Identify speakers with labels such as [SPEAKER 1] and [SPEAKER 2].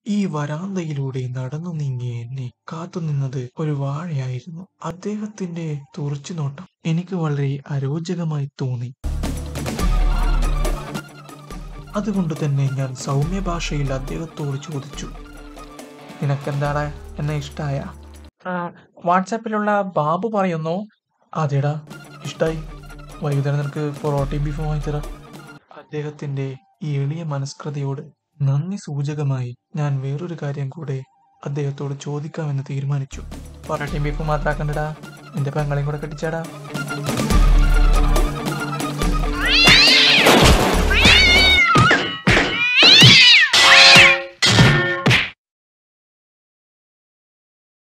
[SPEAKER 1] ഈ വരാന്തയിലൂടെ നടന്നു നീങ്ങിയ എന്നെ കാത്തുനിന്നത് ഒരു വാഴയായിരുന്നു അദ്ദേഹത്തിന്റെ തുറച്ചുനോട്ടം എനിക്ക് വളരെ അരോചകമായി തോന്നി അതുകൊണ്ട് തന്നെ ഞാൻ സൗമ്യ ഭാഷയിൽ അദ്ദേഹത്തോട് ചോദിച്ചു നിനക്കെന്താടാ എന്നെ ഇഷ്ടായ വാട്സാപ്പിലുള്ള ബാബു പറയുന്നു അതെടാ ഇഷ്ടായി വൈകുന്നേരം നിനക്ക് പൊറോട്ടയും ബീഫും വാങ്ങിത്തരാം അദ്ദേഹത്തിന്റെ ഈ എളിയ മനസ്കൃതയോട് നന്ദി സൂചകമായി ഞാൻ വേറൊരു കാര്യം കൂടെ അദ്ദേഹത്തോട് ചോദിക്കാമെന്ന് തീരുമാനിച്ചു പൊറോട്ടയും ബീഫും മാത്രാക്കണ്ടടാ നിന്റെ പെങ്ങളെയും കൂടെ കെട്ടിച്ചാടാ